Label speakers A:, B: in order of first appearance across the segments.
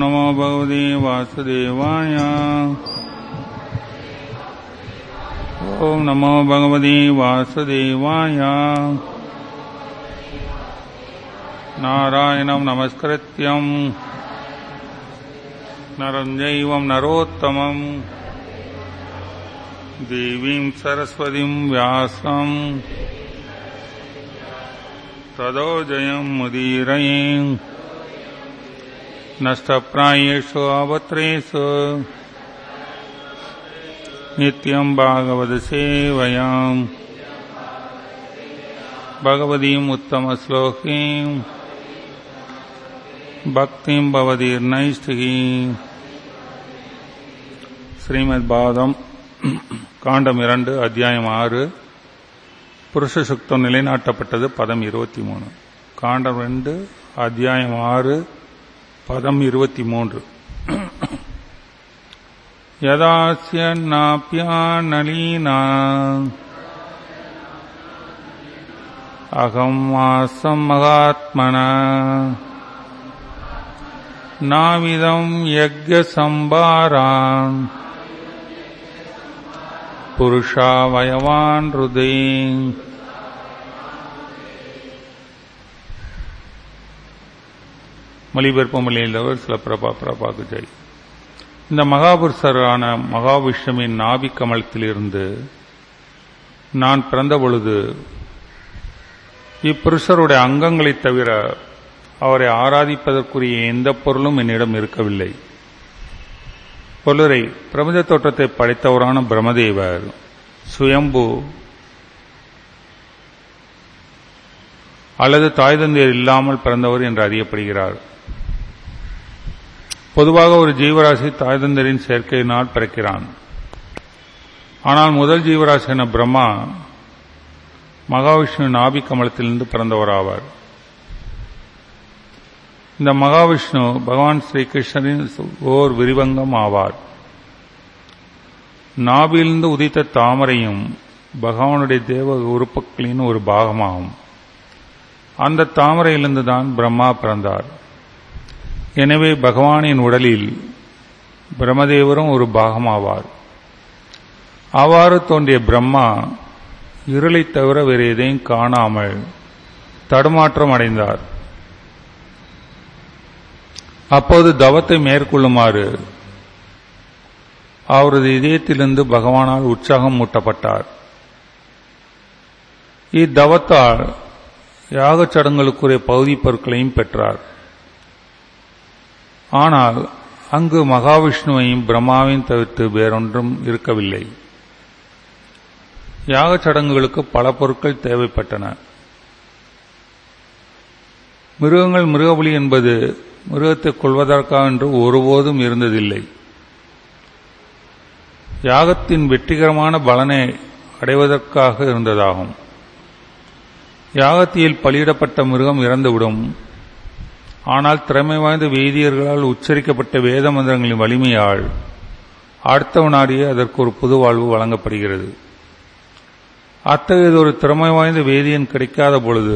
A: नमो भगवते वासुदेवाय ॐ नमो भगवते वासुदेवाय नारायणं नमस्कृत्यम् नरं जैवं नरोत्तमम् देवीं सरस्वतीं व्यासम् तदो जयं मुदीरये नष्टप्रायेषु अवत्रेषु नित्यं भागवतसेवयाम् भगवतीम् उत्तमश्लोकीम् भक्तिं भवतीर्नैष्टिकी ஸ்ரீமத் பாதம் காண்டம் இரண்டு அத்தியாயம் ஆறு புருஷ சுக்தம் நிலைநாட்டப்பட்டது பதம் இருபத்தி மூணு காண்டம் ரெண்டு அத்தியாயம் ஆறு பதம் இருபத்தி மூன்று யதாசிய நாப்பியானலீனா அகம் வாசம் மகாத்மனா நாவிதம் யஜ்ய சம்பாரான் புருஷாவயவான் ஹிருதே மொழிபெயர்ப்பு மொழியிலவர் சில பிரபா பிரபாக்கு ஜெய் இந்த மகாபுருஷரான மகாவிஷ்ணுவின் நாபி கமலத்திலிருந்து நான் பிறந்த பொழுது இப்புருஷருடைய அங்கங்களைத் தவிர அவரை ஆராதிப்பதற்குரிய எந்த பொருளும் என்னிடம் இருக்கவில்லை பொருளரை பிரபஞ்ச தோற்றத்தை படைத்தவரான பிரம்மதேவர் சுயம்பு அல்லது தாய் தந்தையர் இல்லாமல் பிறந்தவர் என்று அறியப்படுகிறார் பொதுவாக ஒரு ஜீவராசி தாய் தந்தையரின் சேர்க்கையினால் பிறக்கிறான் ஆனால் முதல் ஜீவராசியான பிரம்மா மகாவிஷ்ணு நாபி கமலத்திலிருந்து பிறந்தவராவார் இந்த மகாவிஷ்ணு பகவான் ஸ்ரீகிருஷ்ணரின் ஓர் விரிவங்கம் ஆவார் நாபிலிருந்து உதித்த தாமரையும் பகவானுடைய தேவ உறுப்புகளின் ஒரு பாகமாகும் அந்த தாமரையிலிருந்து தான் பிரம்மா பிறந்தார் எனவே பகவானின் உடலில் பிரம்மதேவரும் ஒரு பாகமாவார் அவ்வாறு தோன்றிய பிரம்மா இருளைத் தவிர வேறு எதையும் காணாமல் தடுமாற்றம் அடைந்தார் அப்போது தவத்தை மேற்கொள்ளுமாறு அவரது இதயத்திலிருந்து பகவானால் உற்சாகம் மூட்டப்பட்டார் இத்தவத்தால் யாகச் சடங்குகளுக்குரிய பகுதி பொருட்களையும் பெற்றார் ஆனால் அங்கு மகாவிஷ்ணுவையும் பிரம்மாவையும் தவிர்த்து வேறொன்றும் இருக்கவில்லை யாகச் சடங்குகளுக்கு பல பொருட்கள் தேவைப்பட்டன மிருகங்கள் மிருகபலி என்பது மிருகத்தை கொள்வதற்காக என்று ஒருபோதும் இருந்ததில்லை யாகத்தின் வெற்றிகரமான பலனை அடைவதற்காக இருந்ததாகும் யாகத்தியில் பலியிடப்பட்ட மிருகம் இறந்துவிடும் ஆனால் திறமை வாய்ந்த வேதியர்களால் உச்சரிக்கப்பட்ட வேத மந்திரங்களின் வலிமையால் அடுத்த வினாடியே அதற்கு ஒரு புது வாழ்வு வழங்கப்படுகிறது அத்தகையது ஒரு திறமை வாய்ந்த வேதியன் கிடைக்காத பொழுது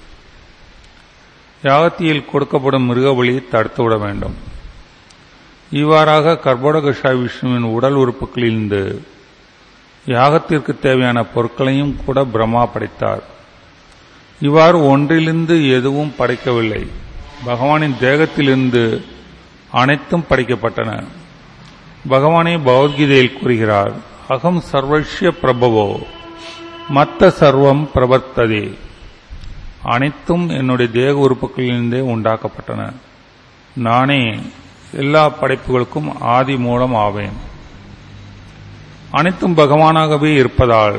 A: யாகத்தியில் கொடுக்கப்படும் மிருகபலியை தடுத்துவிட வேண்டும் இவ்வாறாக கர்ப்போடகஷாய் விஷ்ணுவின் உடல் உறுப்புகளிலிருந்து யாகத்திற்கு தேவையான பொருட்களையும் கூட பிரம்மா படைத்தார் இவ்வாறு ஒன்றிலிருந்து எதுவும் படைக்கவில்லை பகவானின் தேகத்திலிருந்து அனைத்தும் படைக்கப்பட்டன பகவானே பகவத்கீதையில் கூறுகிறார் அகம் சர்வஷ்ய பிரபவோ மத்த சர்வம் பிரவர்த்ததே அனைத்தும் என்னுடைய தேக உறுப்புகளிலிருந்தே உண்டாக்கப்பட்டன நானே எல்லா படைப்புகளுக்கும் ஆதி மூலம் ஆவேன் அனைத்தும் பகவானாகவே இருப்பதால்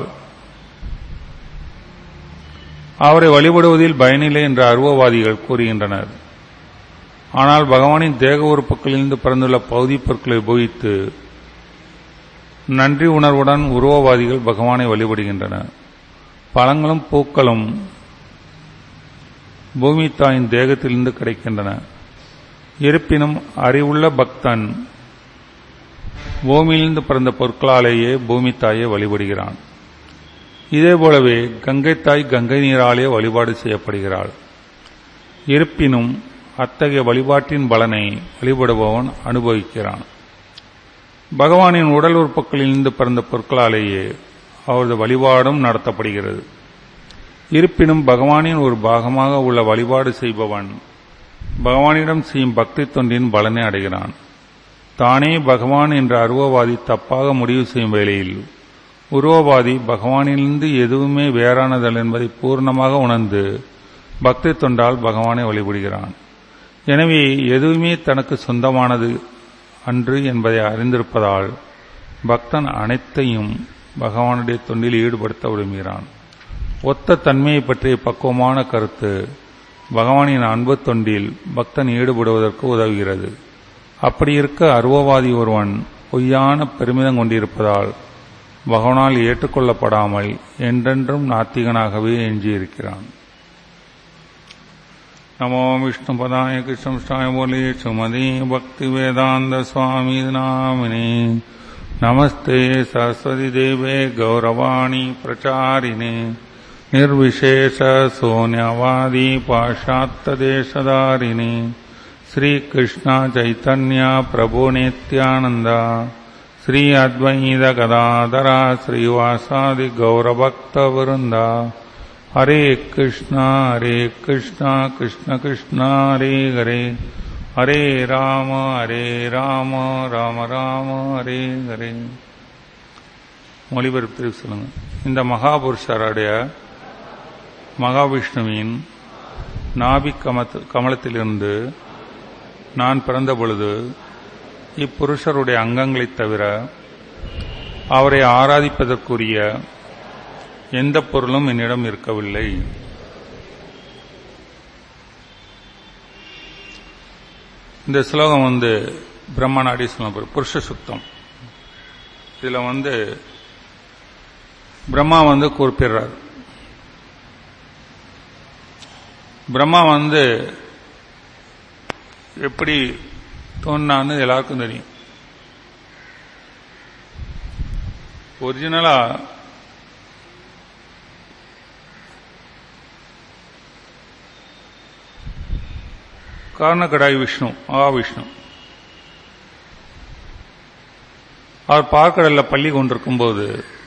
A: அவரை வழிபடுவதில் பயனில்லை என்று அருவவாதிகள் கூறுகின்றனர் ஆனால் பகவானின் தேக உறுப்புகளிலிருந்து பிறந்துள்ள பகுதி பொருட்களை உபயோகித்து நன்றி உணர்வுடன் உருவவாதிகள் பகவானை வழிபடுகின்றனர் பழங்களும் பூக்களும் பூமி தாயின் தேகத்திலிருந்து கிடைக்கின்றன இருப்பினும் அறிவுள்ள பக்தன் பூமியிலிருந்து பிறந்த பொருட்களாலேயே பூமி தாயை வழிபடுகிறான் இதே போலவே கங்கை தாய் கங்கை நீராலே வழிபாடு செய்யப்படுகிறாள் இருப்பினும் அத்தகைய வழிபாட்டின் பலனை வழிபடுபவன் அனுபவிக்கிறான் பகவானின் உடல் உறுப்புகளிலிருந்து பிறந்த பொருட்களாலேயே அவரது வழிபாடும் நடத்தப்படுகிறது இருப்பினும் பகவானின் ஒரு பாகமாக உள்ள வழிபாடு செய்பவன் பகவானிடம் செய்யும் பக்தி தொண்டின் பலனை அடைகிறான் தானே பகவான் என்ற அருவவாதி தப்பாக முடிவு செய்யும் வேளையில் உருவவாதி பகவானிலிருந்து எதுவுமே வேறானதல் என்பதை பூர்ணமாக உணர்ந்து பக்தி தொண்டால் பகவானை வழிபடுகிறான் எனவே எதுவுமே தனக்கு சொந்தமானது அன்று என்பதை அறிந்திருப்பதால் பக்தன் அனைத்தையும் பகவானுடைய தொண்டில் ஈடுபடுத்த விரும்புகிறான் ஒத்த தன்மையை பற்றிய பக்குவமான கருத்து பகவானின் அன்பு தொண்டில் பக்தன் ஈடுபடுவதற்கு உதவுகிறது அப்படி இருக்க அருவவாதி ஒருவன் பொய்யான பெருமிதம் கொண்டிருப்பதால் பகவானால் ஏற்றுக்கொள்ளப்படாமல் என்றென்றும் நாத்திகனாகவே எஞ்சியிருக்கிறான் நமோ விஷ்ணு பதாய கிருஷ்ணாய போலே சுமதி பக்தி வேதாந்த சுவாமி நாமினே நமஸ்தே சரஸ்வதி தேவே கௌரவாணி பிரச்சாரிணே निर्विशेष सोन्यवादी पाश्चात्यदेशधारिणे श्रीकृष्ण चैतन्य प्रभु नित्यानन्द श्री अद्वैत गदाधरा श्रीवासादि गौरभक्तवृन्द हरे कृष्ण हरे कृष्ण कृष्ण कृष्ण हरे हरे हरे राम हरे राम राम राम ஹரே ஹரே மொழிபெயர்ப்பு சொல்லுங்க இந்த மகாபுருஷருடைய மகாவிஷ்ணுவின் நாபி கமத் கமலத்திலிருந்து நான் பிறந்த பொழுது இப்புருஷருடைய அங்கங்களைத் தவிர அவரை ஆராதிப்பதற்குரிய எந்த பொருளும் என்னிடம் இருக்கவில்லை இந்த ஸ்லோகம் வந்து பிரம்மநாடி சொல்ல புருஷ சுத்தம் இதுல வந்து பிரம்மா வந்து குறிப்பிடுறார் பிரம்மா வந்து எப்படி தோன்னான்னு எல்லாருக்கும் தெரியும் ஒரிஜினலா காரணக்கடாய் விஷ்ணு மகாவிஷ்ணு அவர் பார்க்கடல்ல பள்ளி கொண்டிருக்கும் போது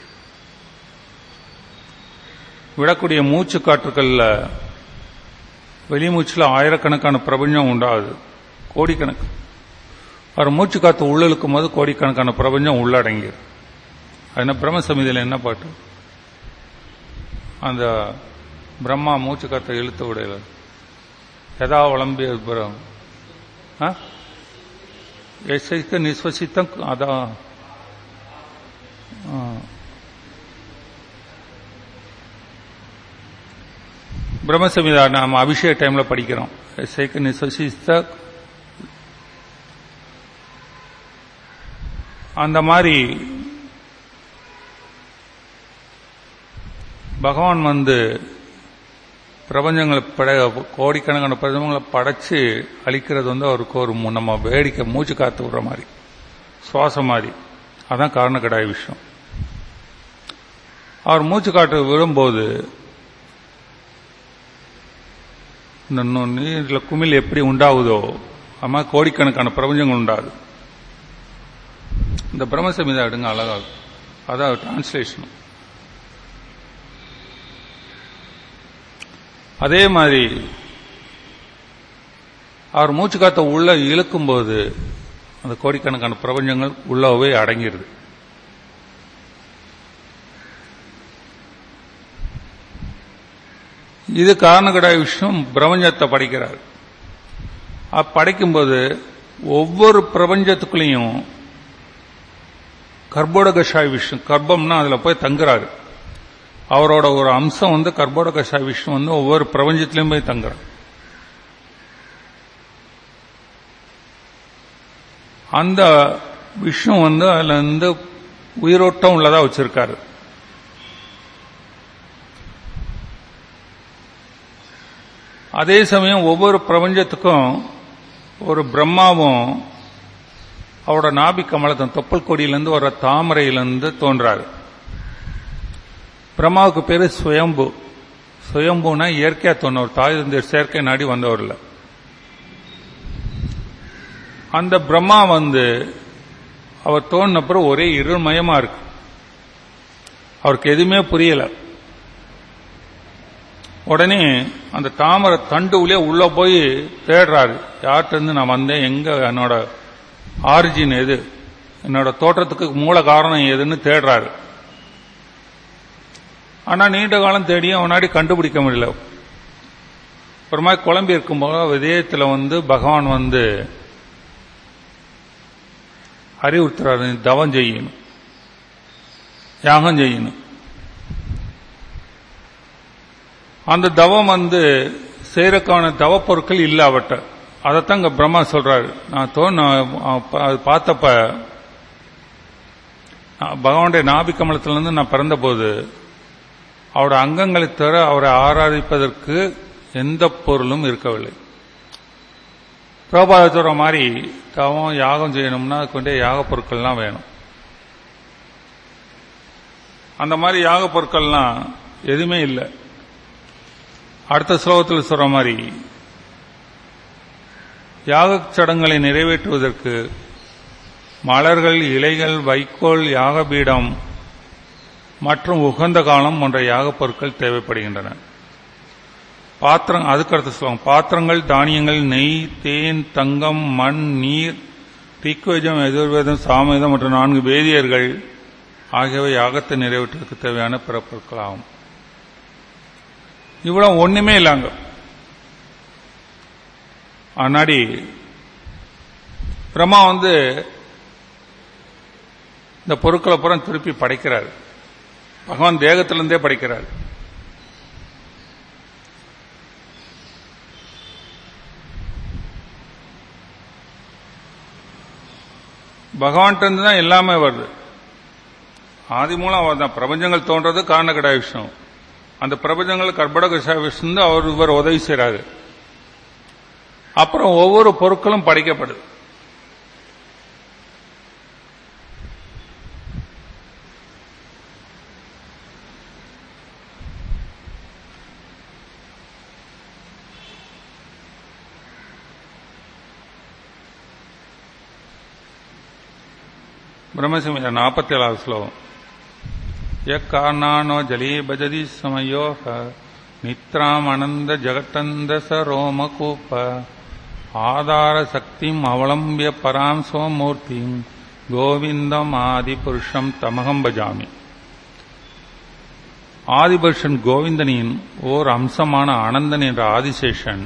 A: விடக்கூடிய மூச்சு காற்றுக்கள்ல வெளிமூச்சில் ஆயிரக்கணக்கான பிரபஞ்சம் உண்டாகுது கோடிக்கணக்கு அவர் மூச்சு காத்து உள்ள இழுக்கும் போது கோடிக்கணக்கான பிரபஞ்சம் உள்ளடங்கியது அது பிரம்ம சமிதியில் என்ன பாட்டு அந்த பிரம்மா மூச்சு காத்த இழுத்த உடையில எதா வளம்பிய பிரம் எஸ்ஐக்கு நிஸ்வசித்தம் அதான் பிரம்மசமிதா நாம் அபிஷேக டைம்ல படிக்கிறோம் எஸ்ஐக்கு நிஸ்வசித்த அந்த மாதிரி பகவான் வந்து பிரபஞ்சங்களை பட கோடிக்கணக்கான பிரபஞ்சங்களை படைச்சு அழிக்கிறது வந்து அவருக்கு ஒரு நம்ம வேடிக்கை மூச்சு காத்து விடுற மாதிரி சுவாசம் மாதிரி அதான் காரணக்கடாய விஷயம் அவர் மூச்சு காட்டு விடும்போது இந்த நீரில் குமிழ் எப்படி உண்டாகுதோ அது மாதிரி கோடிக்கணக்கான பிரபஞ்சங்கள் உண்டாகுது இந்த பிரம்மசமிதா எடுங்க அழகாகும் அதான் டிரான்ஸ்லேஷன் அதே மாதிரி அவர் மூச்சு காத்த உள்ள இழுக்கும்போது அந்த கோடிக்கணக்கான பிரபஞ்சங்கள் உள்ளவே அடங்கிடுது இது காரணக்கடாய விஷயம் பிரபஞ்சத்தை படைக்கிறார் படைக்கும்போது ஒவ்வொரு பிரபஞ்சத்துக்குள்ளேயும் கர்ப்போட கஷாய விஷயம் கர்ப்பம்னா அதுல போய் தங்குறாரு அவரோட ஒரு அம்சம் வந்து கர்ப்போட கஷாய விஷயம் வந்து ஒவ்வொரு பிரபஞ்சத்திலையும் போய் தங்குறார் அந்த விஷயம் வந்து அதுல இருந்து உயிரோட்டம் உள்ளதா வச்சிருக்காரு அதே சமயம் ஒவ்வொரு பிரபஞ்சத்துக்கும் ஒரு பிரம்மாவும் அவரோட நாபி கமலத்தன் தொப்பல் கொடியிலிருந்து வர தாமரையிலிருந்து தோன்றாரு பிரம்மாவுக்கு பேரு சுயம்பு சுயம்புனா இயற்கையா தோணும் ஒரு தாய் இந்த செயற்கை நாடி வந்தவர் இல்ல அந்த பிரம்மா வந்து அவர் தோணினப்புறம் ஒரே இருள்மயமா இருக்கு அவருக்கு எதுவுமே புரியல உடனே அந்த தாமரை தண்டு உள்ளே உள்ள போய் தேடுறாரு யார்கிட்ட இருந்து நான் வந்தேன் எங்க என்னோட ஆரிஜின் எது என்னோட தோற்றத்துக்கு மூல காரணம் எதுன்னு தேடுறாரு ஆனா நீண்ட காலம் தேடியும் அவனாடி கண்டுபிடிக்க முடியல ஒரு மாதிரி குழம்பி இருக்கும்போது விதயத்தில் வந்து பகவான் வந்து அறிவுறுத்துறாரு நீ தவம் செய்யணும் யாகம் செய்யணும் அந்த தவம் வந்து செய்யறக்கான தவ பொருட்கள் இல்ல அவட்ட அதைத்தான் இங்க பிரம்மா சொல்றாரு நான் தோ நான் அது பார்த்தப்ப பகவானுடைய நாபி கமலத்திலிருந்து நான் பிறந்தபோது அவருடைய அங்கங்களை தவிர அவரை ஆராதிப்பதற்கு எந்த பொருளும் இருக்கவில்லை பிரபாத சொல்ற மாதிரி தவம் யாகம் செய்யணும்னா அதுக்கு வேண்டிய யாக பொருட்கள்லாம் வேணும் அந்த மாதிரி யாக பொருட்கள்லாம் எதுவுமே இல்லை அடுத்த ஸ்லோகத்தில் சொல்ற மாதிரி யாகச் சடங்குகளை நிறைவேற்றுவதற்கு மலர்கள் இலைகள் வைக்கோல் யாகபீடம் மற்றும் உகந்த காலம் போன்ற யாகப் பொருட்கள் தேவைப்படுகின்றன பாத்திரம் அதுக்கடுத்து சொல்லுவாங்க பாத்திரங்கள் தானியங்கள் நெய் தேன் தங்கம் மண் நீர் ரிக்வேதம் எதிர்வேதம் சாமவேதம் மற்றும் நான்கு வேதியர்கள் ஆகியவை யாகத்தை நிறைவேற்றுவதற்கு தேவையான பிற பொருட்களாகும் இவ்வளவு ஒண்ணுமே இல்லாங்க ஆனாடி பிரம்மா வந்து இந்த பொருட்களை புறம் திருப்பி படைக்கிறார் பகவான் தேகத்திலிருந்தே படைக்கிறார் பகவான்கிட்ட தான் எல்லாமே வருது ஆதி மூலம் அவர் தான் பிரபஞ்சங்கள் தோன்றது காரணகடா விஷ்ணு அந்த பிரபஞ்சங்கள் கர்ப்படகஷா விஷ்ணு அவர் இவர் உதவி செய்றாரு அப்புறம் ஒவ்வொரு பொருட்களும் படைக்கப்படுது பிரம்மசிம நாற்பத்தி ஏழாவது ஸ்லோகம் யக்காரணானோ ஜலீ பஜதி சமயோக நித்ராம் அனந்த ஜகட்டந்த ச ரோமகூப்ப ஆதார சக்திம் அவலம்பிய பராம் சோமூர்த்திம் கோவிந்தம் ஆதிபுருஷம் தமகம் பஜாமி ஆதிபுருஷன் கோவிந்தனின் ஓர் அம்சமான அனந்தன் என்ற ஆதிசேஷன்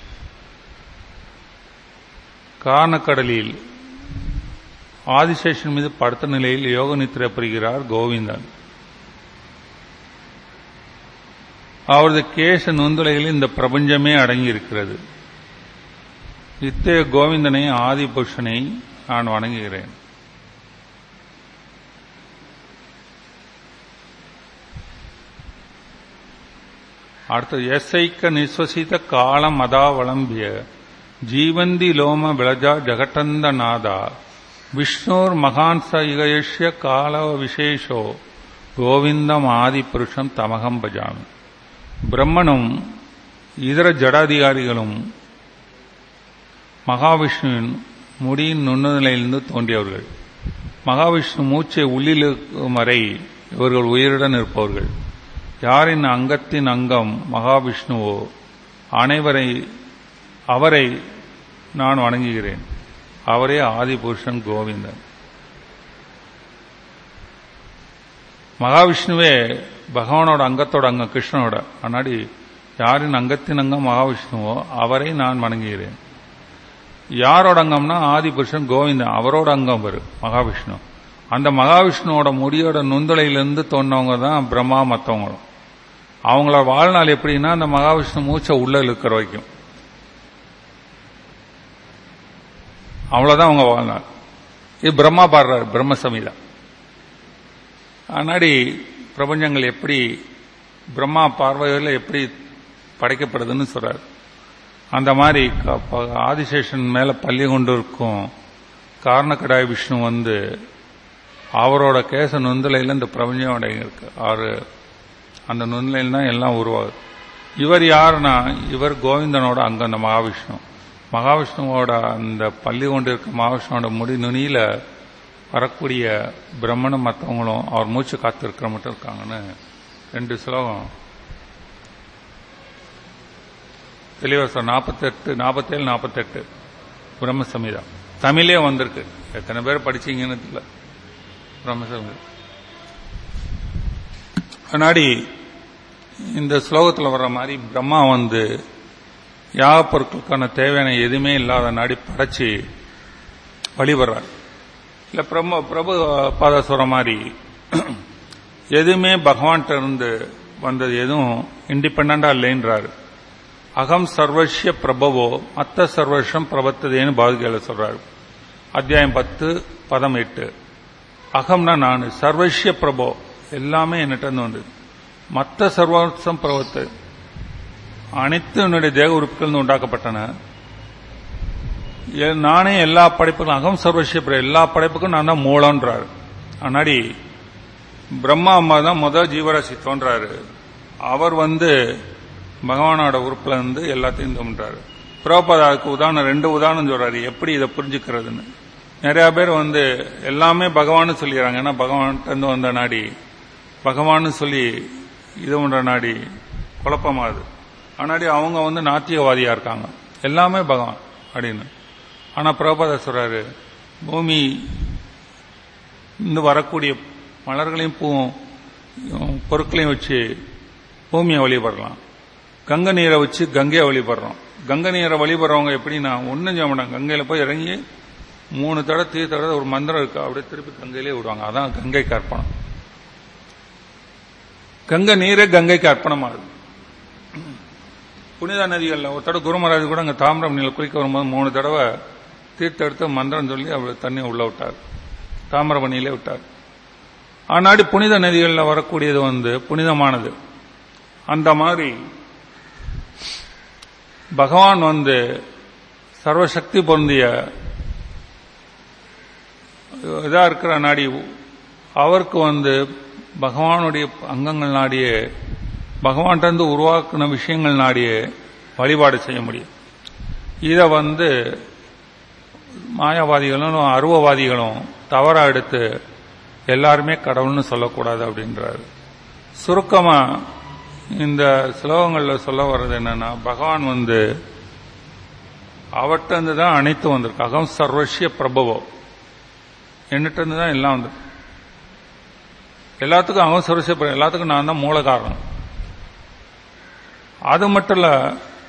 A: காரணக்கடலில் ஆதிசேஷன் மீது படுத்த நிலையில் யோக நித்திரை பெறுகிறார் கோவிந்தன் அவரது கேச நுந்துளைகளில் இந்த பிரபஞ்சமே அடங்கியிருக்கிறது இத்தகைய கோவிந்தனை ஆதிபுருஷனை நான் வணங்குகிறேன் அடுத்தது எஸ்ஐக்க நிஸ்வசித காலம் அதாவளம்பிய ஜீவந்தி லோம விளஜா ஜகட்டந்த நாதா விஷ்ணோர் மகான் ச இகயஷ்ய கால விசேஷோ கோவிந்தம் ஆதிபுருஷம் தமகம் பஜாமி பிரம்மனும் இதர ஜடாதிகாரிகளும் மகாவிஷ்ணுவின் முடியின் நுண்ணுநிலையிலிருந்து தோன்றியவர்கள் மகாவிஷ்ணு மூச்சை உள்ளிழுக்கும் வரை இவர்கள் உயிருடன் இருப்பவர்கள் யாரின் அங்கத்தின் அங்கம் மகாவிஷ்ணுவோ அனைவரை அவரை நான் வணங்குகிறேன் அவரே ஆதிபுருஷன் கோவிந்தன் மகாவிஷ்ணுவே பகவானோட அங்கத்தோட அங்கம் கிருஷ்ணனோட முன்னாடி யாரின் அங்கத்தின் அங்கம் மகாவிஷ்ணுவோ அவரை நான் வணங்குகிறேன் யாரோட அங்கம்னா ஆதிபுருஷன் கோவிந்தன் அவரோட அங்கம் வரும் மகாவிஷ்ணு அந்த மகாவிஷ்ணுவோட முடியோட நுந்தலையிலிருந்து தோன்றவங்க தான் பிரம்மா மற்றவங்களும் அவங்களோட வாழ்நாள் எப்படின்னா அந்த மகாவிஷ்ணு மூச்சை உள்ள இழுக்கிற வரைக்கும் அவ்வளவுதான் அவங்க வாழ்நாள் இது பிரம்மா பாடுறார் பிரம்ம சமீதா அன்னாடி பிரபஞ்சங்கள் எப்படி பிரம்மா பார்வையில் எப்படி படைக்கப்படுதுன்னு சொல்றாரு அந்த மாதிரி ஆதிசேஷன் மேல பள்ளி கொண்டு இருக்கும் காரணக்கடாய் விஷ்ணு வந்து அவரோட கேச நுந்தலையில் இந்த பிரபஞ்சம் அடங்கி இருக்கு ஆறு அந்த நுண்ணிலையில் தான் எல்லாம் உருவாகுது இவர் யாருன்னா இவர் கோவிந்தனோட அங்க அந்த மகாவிஷ்ணு மகாவிஷ்ணுவோட அந்த பள்ளி கொண்டு இருக்க மகாவிஷ்ணுவோட முடி நுனியில வரக்கூடிய பிரம்மனும் மற்றவங்களும் அவர் மூச்சு காத்து இருக்கிற மட்டும் இருக்காங்கன்னு ரெண்டு ஸ்லோகம் தெளிவாசம் நாற்பத்தெட்டு நாற்பத்தேழு நாற்பத்தெட்டு பிரம்ம சமிதா தமிழே வந்திருக்கு எத்தனை பேர் படிச்சீங்கன்னு தெரியல பிரம்ம சமிதா முன்னாடி இந்த ஸ்லோகத்தில் வர்ற மாதிரி பிரம்மா வந்து யாக பொருட்களுக்கான தேவையான எதுவுமே இல்லாத நாடி படைச்சு வழிபடுறார் இல்ல பிரம்ம பிரபு பாதா சொல்ற மாதிரி எதுவுமே பகவான்கிட்ட இருந்து வந்தது எதுவும் இண்டிபெண்டா இல்லைன்றாரு அகம் சர்வஸ்ய பிரபவோ மத்த சர்வஸ்வம் பிரபத்ததேன்னு பாதுகையில சொல்றாரு அத்தியாயம் பத்து பதம் எட்டு அகம்னா நான் சர்வஸ்ய பிரபோ எல்லாமே என்னிட்ட இருந்து வந்தது மத்த சர்வஸ்வம் பிரபத்து அனைத்து என்னுடைய தேக உறுப்புகள் உண்டாக்கப்பட்டன எ- நானே எல்லா படைப்புக்கும் அகம் சர்வஸ்ய பிர- எல்லா படைப்புக்கும் நான் தான் மூலம்ன்றாரு முன்னாடி பிரம்மா அம்மா தான் முதல் ஜீவராசி தோன்றாரு அவர் வந்து பகவானோட உறுப்புல இருந்து எல்லாத்தையும் தோன்றாரு புரோபதாவுக்கு உதாரணம் ரெண்டு உதாரணம் சொல்றாரு எப்படி இதை புரிஞ்சுக்கிறதுன்னு நிறைய பேர் வந்து எல்லாமே பகவான்னு சொல்லிடுறாங்க ஏன்னா பகவான்கிட்ட இருந்து வந்த நாடி பகவான்னு சொல்லி இது பண்ற நாடி குழப்பமாகுது ஆனாடி அவங்க வந்து நாத்தியவாதியா இருக்காங்க எல்லாமே பகவான் அப்படின்னு ஆனா பிரபதா சொல்றாரு பூமி இருந்து வரக்கூடிய மலர்களையும் பூவும் உம், பொருட்களையும் வச்சு பூமியை வழிபடலாம் கங்கை நீரை வச்சு கங்கையை வழிபடுறோம் கங்கை நீரை வழிபடுறவங்க எப்படின்னா ஒன்றும் செய்ய மாட்டாங்க கங்கையில போய் இறங்கி மூணு தடவை தீ தடவை ஒரு மந்திரம் இருக்கு அப்படியே திருப்பி கங்கையிலே விடுவாங்க அதான் கங்கைக்கு அர்ப்பணம் கங்கை நீரே கங்கைக்கு அர்ப்பணமாகுது புனித நதிகளில் ஒரு தடவை குருமராஜ் கூட அங்கே தாமிரம் நீல குளிக்க வரும்போது மூணு தடவை தீர்த்த எடுத்து மந்திரம் சொல்லி அவர் தண்ணி உள்ள விட்டார் தாமிரபணியிலே விட்டார் ஆனாடி புனித நதிகளில் வரக்கூடியது வந்து புனிதமானது அந்த மாதிரி பகவான் வந்து சர்வசக்தி பொருந்திய இதா இருக்கிற நாடி அவருக்கு வந்து பகவானுடைய அங்கங்கள் நாடியே பகவான்கிட்ட இருந்து உருவாக்கின விஷயங்கள் நாடியே வழிபாடு செய்ய முடியும் இதை வந்து மாயாவாதிகளும் அருவவாதிகளும் தவறா எடுத்து எல்லாருமே கடவுள்னு சொல்லக்கூடாது அப்படின்றாரு சுருக்கமா இந்த ஸ்லோகங்கள்ல சொல்ல வர்றது என்னன்னா பகவான் வந்து அவர்கிட்ட இருந்து தான் அனைத்தும் வந்திருக்கு அகம் சர்வஸ்ய பிரபவோ என்னிட்ட இருந்து தான் எல்லாம் வந்து எல்லாத்துக்கும் அகம் சர்வஸ்ய பிரபு எல்லாத்துக்கும் நான் தான் மூல காரணம் அது மட்டும் இல்ல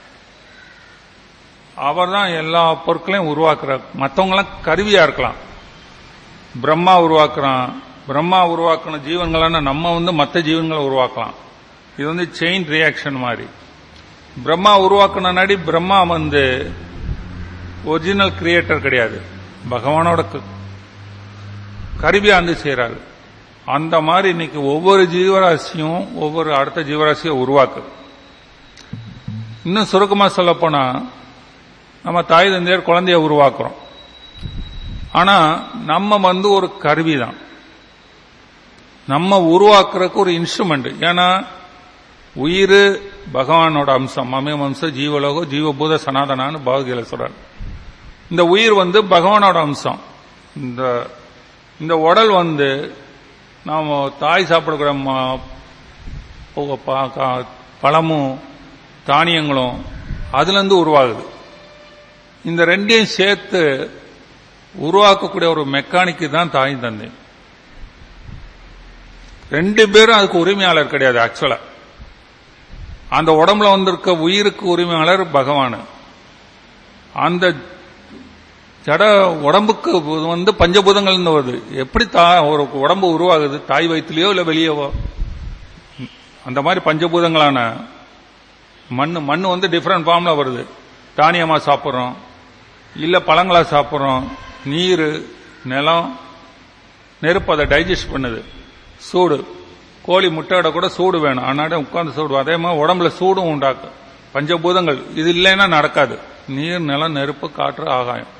A: அவர் தான் எல்லா பொருட்களையும் உருவாக்குறார் மற்றவங்களாம் கருவியா இருக்கலாம் பிரம்மா உருவாக்குறான் பிரம்மா உருவாக்கின ஜீவன்களான நம்ம வந்து மற்ற ஜீவன்களை உருவாக்கலாம் இது வந்து செயின் ரியாக்ஷன் மாதிரி பிரம்மா உருவாக்குன நாடி பிரம்மா வந்து ஒரிஜினல் கிரியேட்டர் கிடையாது பகவானோட க- கருவியா வந்து செய்றாரு அந்த மாதிரி இன்னைக்கு ஒவ்வொரு ஜீவராசியும் ஒவ்வொரு அடுத்த ஜீவராசியை உருவாக்குது இன்னும் சுருக்கமா சொல்ல போனா நம்ம தாய் தந்தையர் குழந்தைய உருவாக்குறோம் ஆனா நம்ம வந்து ஒரு கருவி தான் நம்ம உருவாக்குறதுக்கு ஒரு இன்ஸ்ட்ருமெண்ட் ஏன்னா உயிர் பகவானோட அம்சம் மமயம் அம்சம் ஜீவலோகம் ஜீவபூத சனாதனான்னு பாவதியில சொல்றாரு இந்த உயிர் வந்து பகவானோட அம்சம் இந்த இந்த உடல் வந்து நாம தாய் சாப்பிடக்கூடிய ம- பு- ப- கா- பழமும் தானியங்களும் அதுல இருந்து உருவாகுது இந்த ரெண்டையும் சேர்த்து உருவாக்கக்கூடிய ஒரு மெக்கானிக்கு தான் தாய் தந்தை ரெண்டு பேரும் அதுக்கு உரிமையாளர் கிடையாது ஆக்சுவலா அந்த உடம்புல வந்திருக்க உயிருக்கு உரிமையாளர் பகவான் அந்த ஜட உடம்புக்கு வந்து பஞ்சபூதங்கள் வருது எப்படி தா ஒரு உடம்பு உருவாகுது தாய் வயிற்றுலயோ இல்ல வெளியவோ அந்த மாதிரி பஞ்சபூதங்களான மண்ணு மண்ணு வந்து டிஃபரெண்ட் ஃபார்ம்ல வருது தானியமா சாப்பிட்றோம் இல்ல பழங்களா சாப்பிட்றோம் நீர் நிலம் நெருப்பு அதை டைஜஸ்ட் பண்ணுது சூடு கோழி முட்டையோட கூட சூடு வேணும் ஆனாட உட்கார்ந்து சூடு அதே மாதிரி உடம்புல சூடும் உண்டாக்கும் பஞ்சபூதங்கள் இது இல்லைன்னா நடக்காது நீர் நிலம் நெருப்பு காற்று ஆகாயம்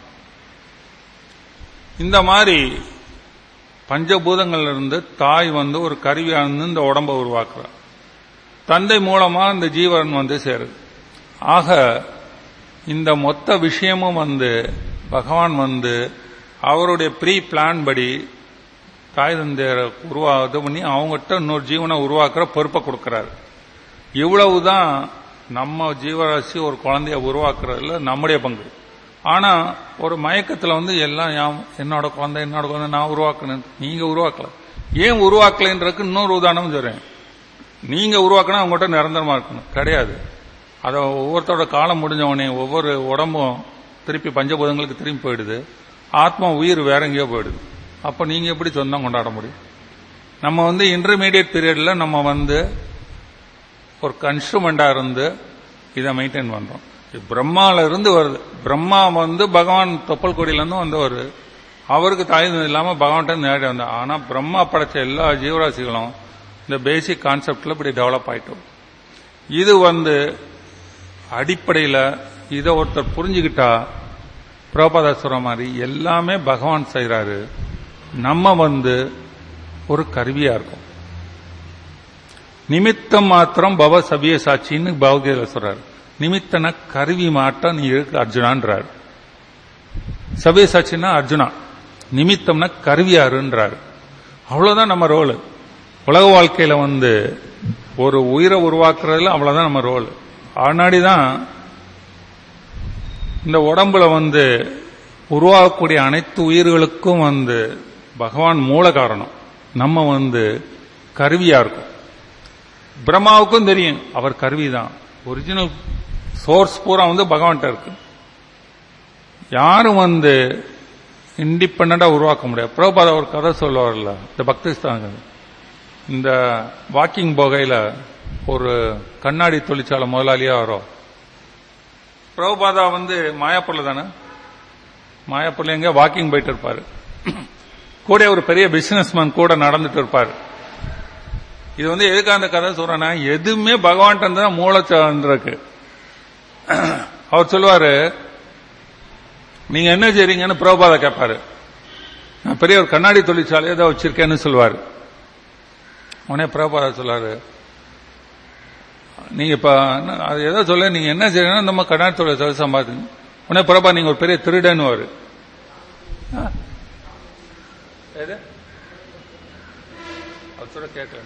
A: இந்த மாதிரி பஞ்சபூதங்கள்ல இருந்து தாய் வந்து ஒரு கருவியா இருந்து இந்த உடம்பை உருவாக்குறார் தந்தை மூலமா இந்த ஜீவன் வந்து சேருது ஆக இந்த மொத்த விஷயமும் வந்து பகவான் வந்து அவருடைய ப்ரீ பிளான் படி தாய் தந்தையரை உருவா இது பண்ணி அவங்ககிட்ட இன்னொரு ஜீவனை உருவாக்குற பொறுப்பை கொடுக்கறாரு இவ்வளவுதான் நம்ம ஜீவராசி ஒரு குழந்தைய உருவாக்குறதுல நம்முடைய பங்கு ஆனா ஒரு மயக்கத்துல வந்து எல்லாம் யாம் என்னோட குழந்தை என்னோட குழந்தை நான் உருவாக்கணும் நீங்க உருவாக்கல ஏன் உருவாக்கலைன்றதுக்கு இன்னொரு உதாரணம் சொல்றேன் நீங்க உருவாக்கினா அவங்ககிட்ட நிரந்தரமா இருக்கணும் கிடையாது அத ஒவ்வொருத்தரோட காலம் முடிஞ்ச உடனே ஒவ்வொரு உடம்பும் திருப்பி பஞ்சபூதங்களுக்கு திரும்பி போயிடுது ஆத்மா உயிர் வேற எங்கேயோ போயிடுது அப்ப நீங்க எப்படி சொந்தம் கொண்டாட முடியும் நம்ம வந்து இன்டர்மீடியட் பீரியட்ல நம்ம வந்து ஒரு கன்ஸ்ட்ருமெண்டா இருந்து இதை மெயின்டைன் பண்றோம் இது பிரம்மால இருந்து வருது பிரம்மா வந்து பகவான் தொப்பல் கொடியில இருந்து வந்தவர் அவருக்கு தாய் இல்லாம பகவான்கிட்ட நேரடி வந்தார் ஆனா பிரம்மா படைச்ச எல்லா ஜீவராசிகளும் இந்த பேசிக் கான்செப்ட்ல இப்படி டெவலப் ஆயிட்டோம் இது வந்து அடிப்படையில இதை ஒருத்தர் புரிஞ்சுக்கிட்டா பிரபாதா சொல்ற மாதிரி எல்லாமே பகவான் செய்யறாரு நம்ம வந்து ஒரு கருவியா இருக்கும் நிமித்தம் மாத்திரம் பவ சபிய சாட்சின்னு பகவத்கீதையில சொல்றாரு நிமித்தன கருவி மாட்டம் நீ இருக்கு அர்ஜுனான்றார் சபிய சாட்சின்னா அர்ஜுனா நிமித்தம்னா கருவியாருன்றாரு அவ்வளவுதான் நம்ம ரோல் உலக வாழ்க்கையில வந்து ஒரு உயிரை உருவாக்குறதுல அவ்வளவுதான் நம்ம ரோல் ஆனாடிதான் இந்த உடம்புல வந்து உருவாகக்கூடிய அனைத்து உயிர்களுக்கும் வந்து பகவான் மூல காரணம் நம்ம வந்து கருவியா இருக்கும் பிரம்மாவுக்கும் தெரியும் அவர் கருவி தான் ஒரிஜினல் சோர்ஸ் பூரா வந்து பகவான்கிட்ட இருக்கு யாரும் வந்து இண்டிபெண்டா உருவாக்க முடியாது பிரபாத ஒரு கதை சொல்லுவார்ல இந்த பக்திஸ்தான் இந்த வாக்கிங் போகையில ஒரு கண்ணாடி தொழிற்சாலை முதலாளியா வரும் பிரபுபாதா வந்து மாயாப்பூர்ல தானே மாயாப்பூர்ல எங்க வாக்கிங் போயிட்டு இருப்பாரு கூட ஒரு பெரிய பிசினஸ் மேன் கூட நடந்துட்டு இருப்பாரு இது வந்து எதுக்கு அந்த கதை சொல்றேன்னா எதுவுமே பகவான்கிட்ட தான் மூலச்சந்திருக்கு அவர் சொல்லுவாரு நீங்க என்ன செய்றீங்கன்னு பிரபுபாதா கேட்பாரு நான் பெரிய ஒரு கண்ணாடி தொழிற்சாலை ஏதோ வச்சிருக்கேன்னு சொல்லுவாரு உடனே பிரபுபாதா சொல்லுவாரு நீங்க இப்ப அது ஏதோ சொல்ல நீங்க என்ன செய்யணும் நம்ம கண்ணாடி தொழிற்சாலை சம்பாதிங்க உடனே பிரபா நீங்க ஒரு பெரிய திருடன்னு வாரு எது அவர் சொல்ல கேட்கல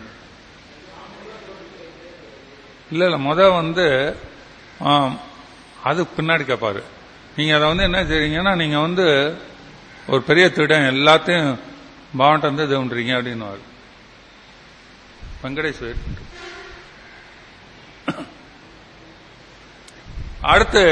A: இல்ல இல்ல முத வந்து அது பின்னாடி கேட்பாரு நீங்க அதை வந்து என்ன செய்றீங்கன்னா நீங்க வந்து ஒரு பெரிய திருடன் எல்லாத்தையும் பாவன்ட்டு வந்து இது பண்றீங்க அப்படின்னு வெங்கடேஸ்வர் அடுத்து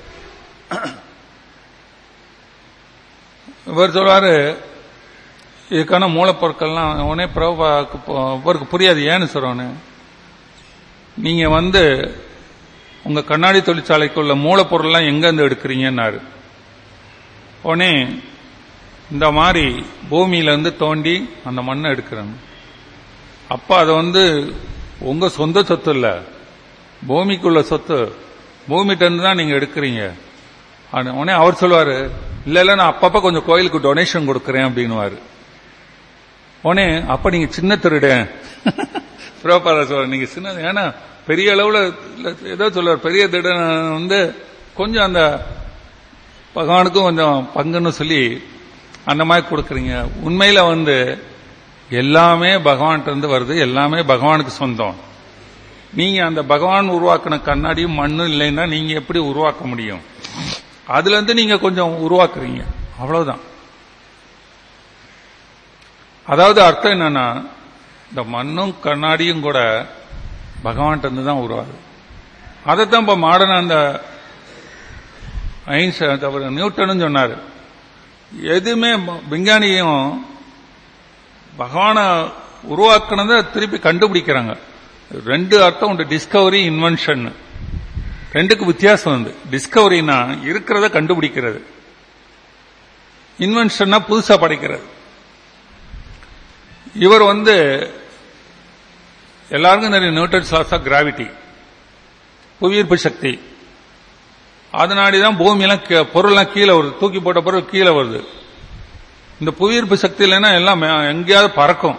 A: இவர் சொல்றாரு இதுக்கான மூலப்பொருட்கள்லாம் உடனே பிரபாக்கு இவருக்கு புரியாது ஏன்னு சொல்றோன்னு நீங்க வந்து உங்க கண்ணாடி தொழிற்சாலைக்குள்ள மூலப்பொருள்லாம் எங்க இருந்து எடுக்கிறீங்கன்னாரு உடனே இந்த மாதிரி பூமியில இருந்து தோண்டி அந்த மண்ணை எடுக்கிறாங்க அப்ப அதை வந்து உங்க சொந்த சொத்து இல்ல பூமிக்குள்ள சொத்து பூமிகிட்ட இருந்து தான் நீங்க எடுக்கிறீங்க உடனே அவர் சொல்லுவாரு இல்ல இல்ல நான் அப்பப்ப கொஞ்சம் கோயிலுக்கு டொனேஷன் கொடுக்கறேன் அப்படின்னுவாரு உடனே அப்ப நீங்க சின்ன திருடன் புரோபால சொல்ற நீங்க சின்ன ஏன்னா பெரிய அளவுல ஏதோ சொல்லுவார் பெரிய திருடன் வந்து கொஞ்சம் அந்த பகவானுக்கும் கொஞ்சம் பங்குன்னு சொல்லி அந்த மாதிரி கொடுக்குறீங்க உண்மையில வந்து எல்லாமே பகவான்கிட்ட இருந்து வருது எல்லாமே பகவானுக்கு சொந்தம் நீங்க அந்த பகவான் உருவாக்கின கண்ணாடியும் மண்ணும் இல்லைன்னா நீங்க எப்படி உருவாக்க முடியும் அதுல இருந்து நீங்க கொஞ்சம் உருவாக்குறீங்க அவ்வளவுதான் அதாவது அர்த்தம் என்னன்னா இந்த மண்ணும் கண்ணாடியும் கூட பகவான்கிட்ட இருந்து தான் உருவாகுது அதைத்தான் இப்ப மாடர்ன் அந்த ஐன்ஸ் அவர் நியூட்டனும் சொன்னாரு எதுவுமே விஞ்ஞானியும் பகவானை உருவாக்குனதை திருப்பி கண்டுபிடிக்கிறாங்க ரெண்டு அர்த்தம் உண்டு டிஸ்கவரி இன்வென்ஷன் ரெண்டுக்கு வித்தியாசம் உண்டு டிஸ்கவரினா இருக்கிறத கண்டுபிடிக்கிறது இன்வென்ஷன்னா புதுசா படைக்கிறது இவர் வந்து எல்லாருக்கும் நிறைய நியூட்டன்ஸ் லாஸ் ஆஃப் கிராவிட்டி புவியீர்ப்பு சக்தி அதனாடிதான் பூமியெல்லாம் பொருள்லாம் கீழே வருது தூக்கி போட்ட பொருள் கீழே வருது இந்த புவியீர்ப்பு சக்தி இல்லைன்னா எல்லாம் எங்கேயாவது பறக்கும்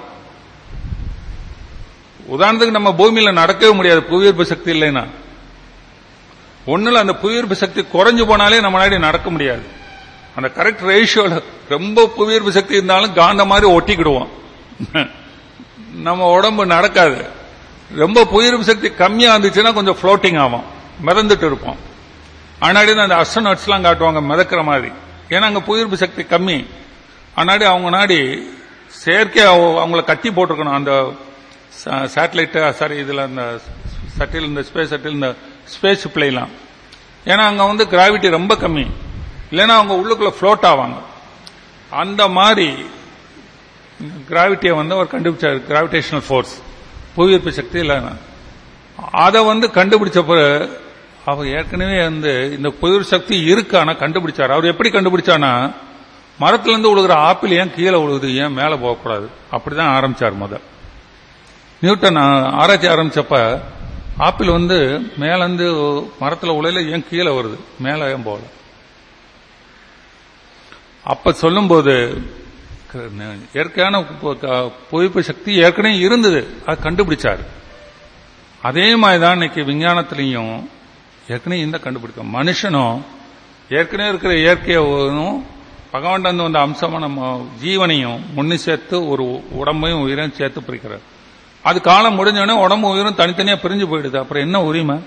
A: உதாரணத்துக்கு நம்ம பூமியில நடக்கவே முடியாது புவியீர்ப்பு சக்தி இல்லைன்னா ஒண்ணுல அந்த புவியீர்ப்பு சக்தி குறைஞ்சு போனாலே நம்மளாடி நடக்க முடியாது அந்த கரெக்ட் ரேஷியோல ரொம்ப புவியீர்ப்பு சக்தி இருந்தாலும் காந்த மாதிரி ஒட்டிக்கிடுவோம் நம்ம உடம்பு நடக்காது ரொம்ப புவியீர்ப்பு சக்தி கம்மியா இருந்துச்சுன்னா கொஞ்சம் ஃப்ளோட்டிங் ஆகும் மிதந்துட்டு இருப்போம் ஆனாடி தான் அந்த அஸ்ட்ரோனட்ஸ் எல்லாம் காட்டுவாங்க மிதக்கிற மாதிரி ஏன்னா அங்க புவியீர்ப்பு சக்தி கம்மி ஆனாடி அவங்க நாடி செயற்கையா அவ- அவங்கள கட்டி போட்டிருக்கணும் அந்த சேட்டலைட் சாரி இதுல அந்த சட்டில் இந்த ஸ்பேஸ் சட்டில் இந்த ஸ்பேஸ் பிளேலாம் ஏன்னா அங்க வந்து கிராவிட்டி ரொம்ப கம்மி இல்லைன்னா அவங்க உள்ளுக்குள்ள ஃப்ளோட் ஆவாங்க அந்த மாதிரி கிராவிட்டியை வந்து அவர் கண்டுபிடிச்சார் கிராவிடேஷனல் ஃபோர்ஸ் புவியீர்ப்பு சக்தி இல்லைன்னா அதை வந்து கண்டுபிடிச்சப்ப அவர் ஏற்கனவே வந்து இந்த புவியீர்ப்பு சக்தி இருக்கு ஆனா கண்டுபிடிச்சார் அவர் எப்படி கண்டுபிடிச்சானா மரத்துல இருந்து விழுகிற ஆப்பிள் ஏன் கீழே விழுகுது ஏன் மேலே போகக்கூடாது அப்படிதான் ஆரம்பிச்சார் முத நியூட்டன் ஆ- ஆராய்ச்சி ஆரம்பிச்சப்ப ஆப்பிள் வந்து மேலேருந்து மரத்துல உலையில ஏன் கீழே வருது மேலே ஏன் போகல அப்ப சொல்லும்போது க- ந- இயற்கையான பு- க- புவிப்பு சக்தி ஏற்கனவே இருந்தது அது கண்டுபிடிச்சாரு அதே மாதிரி தான் இன்னைக்கு விஞ்ஞானத்திலையும் ஏற்கனவே இந்த கண்டுபிடிக்கும் மனுஷனும் ஏற்கனவே இருக்கிற இயற்கையும் பகவான் வந்து வந்த அம்சமான ம- ஜீவனையும் முன்னு சேர்த்து ஒரு உடம்பையும் உயிரையும் சேர்த்து பிரிக்கிறார் அது காலம் முடிஞ்சோடனே உடம்பு உயிரும் தனித்தனியா பிரிஞ்சு போயிடுது அப்புறம் என்ன உரிமை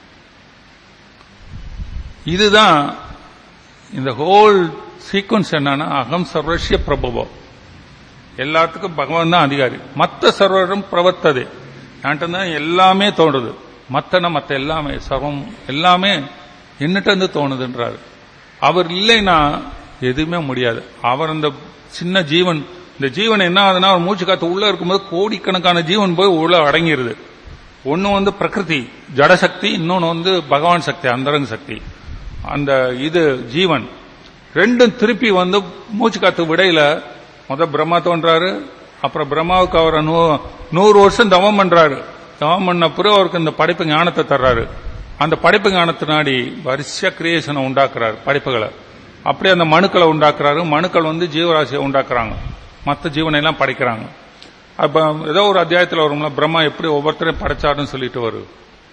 A: இதுதான் இந்த ஹோல் சீக்வன்ஸ் என்னன்னா அகம் சர்வசிய பிரபவம் எல்லாத்துக்கும் பகவான் தான் அதிகாரி மத்த சர்வரும் பிரவர்த்தது என்கிட்ட தான் எல்லாமே தோணுது மத்தன மத்த எல்லாமே சர்வம் எல்லாமே என்னட்ட இருந்து தோணுதுன்றாரு அவர் இல்லைன்னா எதுவுமே முடியாது அவர் அந்த சின்ன ஜீவன் இந்த ஜீவன் என்ன ஆகுதுன்னா அவர் மூச்சு காத்து உள்ள இருக்கும்போது கோடிக்கணக்கான ஜீவன் போய் உள்ள அடங்கிருது ஒன்னு வந்து பிரகிருதி ஜடசக்தி இன்னொன்னு வந்து பகவான் சக்தி அந்தரங்க சக்தி அந்த இது ஜீவன் ரெண்டும் திருப்பி வந்து மூச்சு காத்து விடையில முத பிரம்மா தோன்றாரு அப்புறம் பிரம்மாவுக்கு அவர் நூ- நூறு வருஷம் தவம் பண்றாரு தவம் பண்ண பிறகு அவருக்கு இந்த படைப்பு ஞானத்தை தர்றாரு அந்த படைப்பு ஞானத்தினாடி வரிசையா கிரியேஷனை உண்டாக்குறாரு படைப்புகளை அப்படியே அந்த மனுக்களை உண்டாக்குறாரு மனுக்கள் வந்து ஜீவராசியை உண்டாக்குறாங்க மற்ற ஜீவனை எல்லாம் படைக்கிறாங்க அப்ப ஏதோ ஒரு அத்தியாயத்தில் வரும்ல பிரம்மா எப்படி ஒவ்வொருத்தரையும் படைச்சாருன்னு சொல்லிட்டு வரும்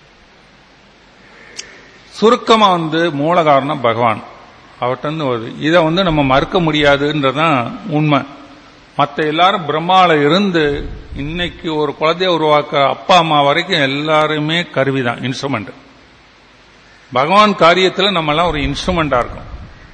A: சுருக்கமா வந்து மூல காரணம் பகவான் அவர்கிட்ட இருந்து வருது இதை வந்து நம்ம மறுக்க முடியாதுன்றதான் உண்மை மற்ற எல்லாரும் பிரம்மால இருந்து இன்னைக்கு ஒரு குழந்தைய உருவாக்க அப்பா அம்மா வரைக்கும் எல்லாருமே கருவிதான் இன்ஸ்ட்ருமெண்ட் பகவான் காரியத்துல நம்ம எல்லாம் ஒரு இன்ஸ்ட்ருமெண்டா இருக்கும்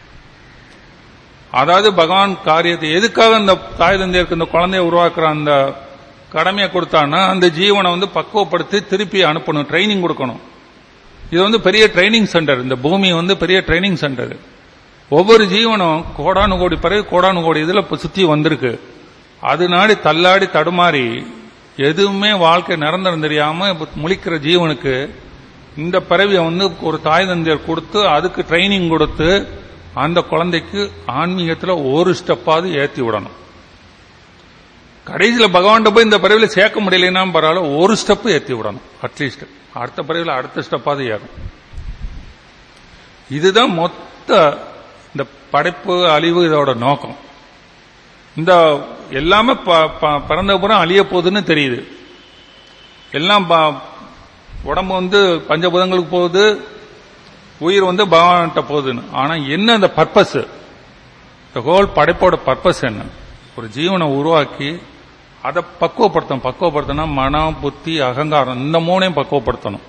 A: அதாவது பகவான் காரியத்தை எதுக்காக இந்த தாய் தந்தையருக்கு இந்த குழந்தைய உருவாக்குற அந்த கடமையை கொடுத்தான்னா அந்த ஜீவனை வந்து பக்குவப்படுத்தி திருப்பி அனுப்பணும் ட்ரைனிங் கொடுக்கணும் இது வந்து பெரிய ட்ரைனிங் சென்டர் இந்த பூமி வந்து பெரிய ட்ரைனிங் சென்டர் ஒவ்வொரு ஜீவனும் கோடானு கோடி பிறகு கோடானு கோடி இதுல இப்ப சுத்தி வந்திருக்கு அது நாடி தள்ளாடி தடுமாறி எதுவுமே வாழ்க்கை நிரந்தரம் தெரியாம இப்ப முழிக்கிற ஜீவனுக்கு இந்த பிறவியை வந்து ஒரு தாய் தந்தையர் கொடுத்து அதுக்கு ட்ரைனிங் கொடுத்து அந்த குழந்தைக்கு ஆன்மீகத்துல ஒரு ஸ்டெப்பாவது ஏத்தி விடணும் கடைசியில பகவான்கிட்ட போய் இந்த பிறவில சேர்க்க முடியலைன்னா பரவாயில்ல ஒரு ஸ்டெப் ஏத்தி விடணும் அட்லீஸ்ட் அடுத்த பிறவில அடுத்த ஸ்டெப்பாவது ஏறும் இதுதான் மொத்த இந்த படைப்பு அழிவு இதோட நோக்கம் இந்த எல்லாமே ப- ப- பிறந்த புறம் அழிய போகுதுன்னு தெரியுது எல்லாம் ப- உடம்பு வந்து பஞ்சபூதங்களுக்கு போகுது உயிர் வந்து பகவான்கிட்ட போகுதுன்னு ஆனா என்ன அந்த பர்பஸ் இந்த ஹோல் படைப்போட பர்பஸ் என்ன ஒரு ஜீவனை உருவாக்கி அதை பக்குவப்படுத்தணும் பக்குவப்படுத்தணும் மனம் புத்தி அகங்காரம் இந்த மூணையும் பக்குவப்படுத்தணும்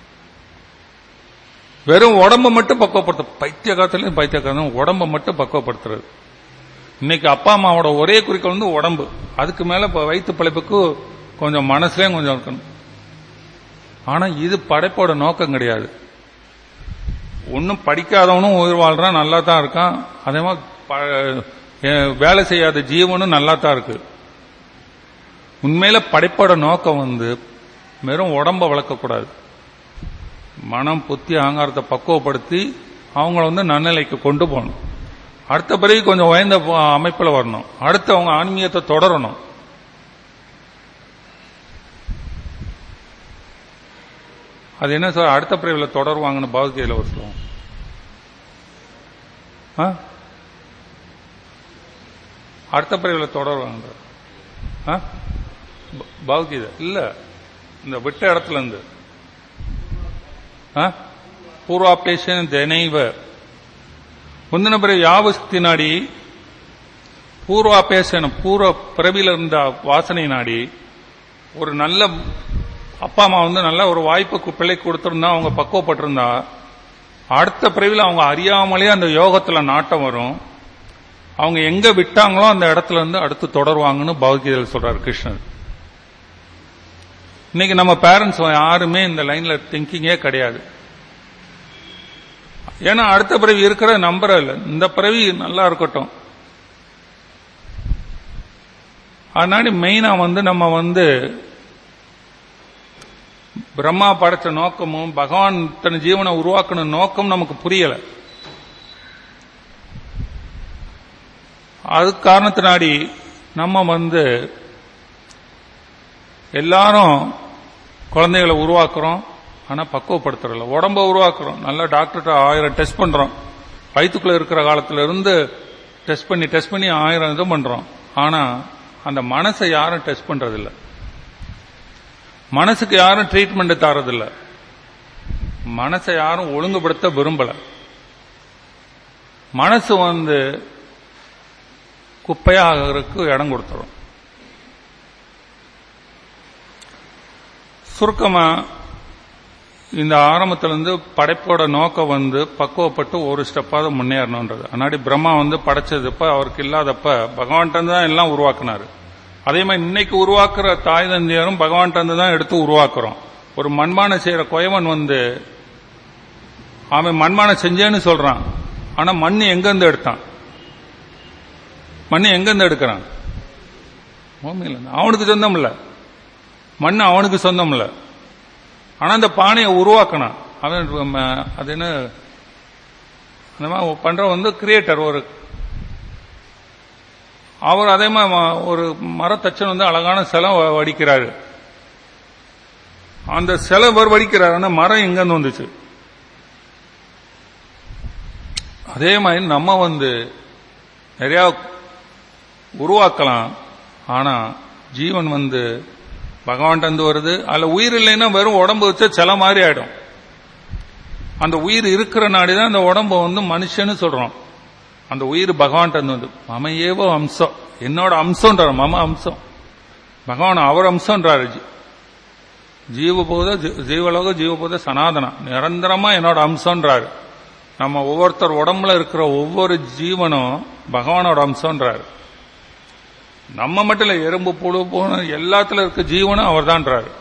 A: வெறும் உடம்ப மட்டும் பக்குவப்படுத்த பைத்திய காலத்திலையும் பைத்திய காலம் உடம்ப மட்டும் பக்குவப்படுத்துறது இன்னைக்கு அப்பா அம்மாவோட ஒரே குறிக்கோள் வந்து உடம்பு அதுக்கு மேல இப்ப வயிற்று பிழைப்புக்கு கொஞ்சம் மனசுலயும் கொஞ்சம் இருக்கணும் ஆனா இது படைப்போட நோக்கம் கிடையாது ஒன்னும் படிக்காதவனும் உயிர் வாழ்றான் நல்லா தான் இருக்கான் அதே மாதிரி ப- எ- வேலை செய்யாத ஜீவனும் நல்லா தான் இருக்கு உண்மையில படைப்போட நோக்கம் வந்து வெறும் உடம்ப வளர்க்கக்கூடாது மனம் புத்தி அகங்காரத்தை பக்குவப்படுத்தி அவங்கள வந்து நன்னிலைக்கு கொண்டு போகணும் அடுத்த பிறகு கொஞ்சம் உயர்ந்த ப- அமைப்புல வரணும் அடுத்து அவங்க ஆன்மீகத்தை தொடரணும் அது என்ன சார் அடுத்த பிரிவில் தொடருவாங்கன்னு பகவத்கீதையில ஒரு சொல்லுவோம் ஆ? அடுத்த பிரிவில் தொடருவாங்க ஆ? ப- பகவத்கீதை இல்ல இந்த விட்ட இடத்துல இருந்து ஆ? பூர்வாபேஷன் தெனைவ முந்தின பிறகு யாவசக்தி நாடி பூர்வாபேசன பூர்வ பிறவில இருந்த வாசனை நாடி ஒரு நல்ல அப்பா அம்மா வந்து நல்ல ஒரு வாய்ப்பு பிள்ளை கொடுத்திருந்தா அவங்க பக்குவப்பட்டிருந்தா அடுத்த பிறவில அவங்க அறியாமலே அந்த யோகத்துல நாட்டம் வரும் அவங்க எங்க விட்டாங்களோ அந்த இடத்துல இருந்து அடுத்து தொடருவாங்கன்னு பகவத்கீதையில் சொல்றாரு கிருஷ்ணர் இன்னைக்கு நம்ம பேரண்ட்ஸ் யாருமே இந்த லைன்ல திங்கிங்கே கிடையாது ஏன்னா அடுத்த பிறவி இருக்கிற நம்புற இல்ல இந்த பிறவி நல்லா இருக்கட்டும் அதனால மெயினா வந்து நம்ம வந்து பிரம்மா படைச்ச நோக்கமும் பகவான் தன் ஜீவனை உருவாக்கணும் நோக்கம் நமக்கு புரியல அது காரணத்தினாடி நம்ம வந்து எல்லாரும் குழந்தைகளை உருவாக்குறோம் ஆனா பக்குவப்படுத்துறல உடம்ப உருவாக்குறோம் நல்லா டாக்டர்கிட்ட ஆயிரம் டெஸ்ட் பண்றோம் வயிற்றுக்குள்ள இருக்கிற காலத்துல இருந்து டெஸ்ட் பண்ணி டெஸ்ட் பண்ணி ஆயிரம் இது பண்றோம் ஆனா அந்த மனசை யாரும் டெஸ்ட் பண்றதில்ல மனசுக்கு யாரும் ட்ரீட்மெண்ட் தரதில்ல மனசை யாரும் ஒழுங்குபடுத்த விரும்பல மனசு வந்து குப்பையாகிறதுக்கு இடம் கொடுத்துரும் சுருக்கமா இந்த ஆரம்பத்திலிருந்து படைப்போட நோக்கம் வந்து பக்குவப்பட்டு ஒரு ஸ்டெப்பாவது முன்னேறணுன்றது அன்னாடி பிரம்மா வந்து படைச்சதுப்ப அவருக்கு இல்லாதப்ப பகவான்கிட்ட தான் எல்லாம் உருவாக்குனாரு அதே மாதிரி இன்னைக்கு உருவாக்குற தாய் தந்தையரும் பகவான்கிட்ட தான் எடுத்து உருவாக்குறோம் ஒரு மண்பானை செய்யற குயவன் வந்து அவன் மண்பானை செஞ்சேன்னு சொல்றான் ஆனா மண் எங்கிருந்து எடுத்தான் மண் எங்கிருந்து எடுக்கிறான் பூமியில இருந்து. அவனுக்கு சொந்தம் இல்ல மண் அவனுக்கு சொந்தம் இல்ல ஆனா அந்த பானையை உருவாக்கினான் அவன் ம- அது என்ன அந்த மாதிரி பண்ற வந்து கிரியேட்டர் ஒரு அவர் அதே மாதிரி ம- ஒரு மரத்தச்சன் வந்து அழகான சிலை வ- வடிக்கிறாரு அந்த சிலை அவர் வடிக்கிறார் அந்த மரம் எங்கிருந்து வந்துச்சு அதே மாதிரி நம்ம வந்து நிறைய உருவாக்கலாம் ஆனா ஜீவன் வந்து பகவான்கிட்ட இருந்து வருது அதுல உயிர் இல்லைன்னா வெறும் உடம்பு வச்சா சில மாதிரி ஆயிடும் அந்த உயிர் இருக்கிற நாடிதான் அந்த உடம்பு வந்து மனுஷன்னு சொல்றோம் அந்த உயிர் பகவான்கிட்ட இருந்து வந்து மம ஏவோ அம்சம் என்னோட அம்சம்ன்றார் மம அம்சம் பகவான் அவர் அம்சம்ன்றாரு ஜீ- ஜீவபோத ஜீ- ஜீவலோக ஜீவபோத சனாதனம் நிரந்தரமா என்னோட அம்சம்ன்றாரு நம்ம ஒவ்வொருத்தர் உடம்புல இருக்கிற ஒவ்வொரு ஜீவனும் பகவானோட அம்சம்ன்றாரு நம்ம மட்டும் இல்ல எறும்பு புழு போன எல்லாத்துல இருக்க ஜீவனும் அவர்தான்றாரு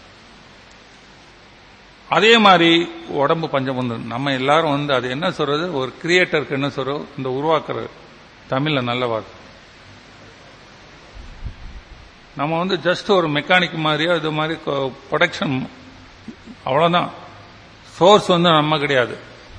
A: அதே மாதிரி உடம்பு பஞ்சபந்தம் நம்ம எல்லாரும் வந்து அது என்ன சொல்றது ஒரு கிரியேட்டருக்கு என்ன சொல்றோம் இந்த உருவாக்குறது தமிழ்ல நல்ல வார்த்தை நம்ம வந்து ஜஸ்ட் ஒரு மெக்கானிக் மாதிரியோ இது மாதிரி ப்ரொடக்ஷன் அவ்வளவுதான் சோர்ஸ் வந்து நம்ம கிடையாது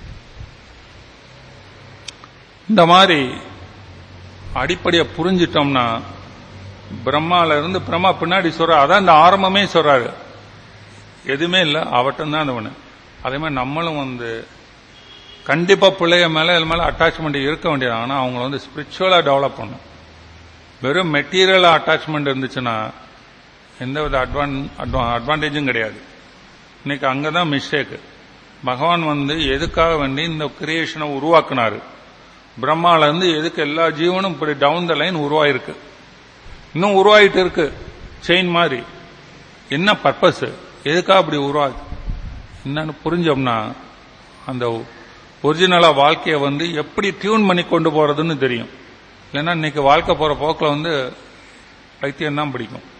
A: இந்த மாதிரி அடிப்படையை புரிஞ்சிட்டோம்னா பிரம்மால இருந்து பிரம்மா பின்னாடி சொல்ற அதான் இந்த ஆரம்பமே சொல்றாரு எதுவுமே இல்லை அவட்டம் தான் ஒண்ணு அதே மாதிரி நம்மளும் வந்து கண்டிப்பா பிள்ளைய மேல இது மேல அட்டாச்மெண்ட் இருக்க வேண்டியது ஆனா அவங்கள வந்து ஸ்பிரிச்சுவலா டெவலப் பண்ணும் வெறும் மெட்டீரியல் அட்டாச்மெண்ட் இருந்துச்சுன்னா எந்த வித அட்வான் அட்வான்டேஜும் கிடையாது இன்னைக்கு அங்கதான் மிஸ்டேக் பகவான் வந்து எதுக்காக வேண்டி இந்த கிரியேஷனை உருவாக்குனாரு பிரம்மால இருந்து எதுக்கு எல்லா ஜீவனும் இப்படி டவுன் த லைன் உருவாயிருக்கு இன்னும் உருவாயிட்டு இருக்கு செயின் மாதிரி என்ன பர்பஸ் எதுக்காக அப்படி உருவாது என்னன்னு புரிஞ்சோம்னா அந்த ஒரிஜினலா வாழ்க்கையை வந்து எப்படி டியூன் பண்ணி கொண்டு போறதுன்னு தெரியும் இல்லைன்னா இன்னைக்கு வாழ்க்கை போற போக்கில் வந்து பைத்தியம் தான் பிடிக்கும்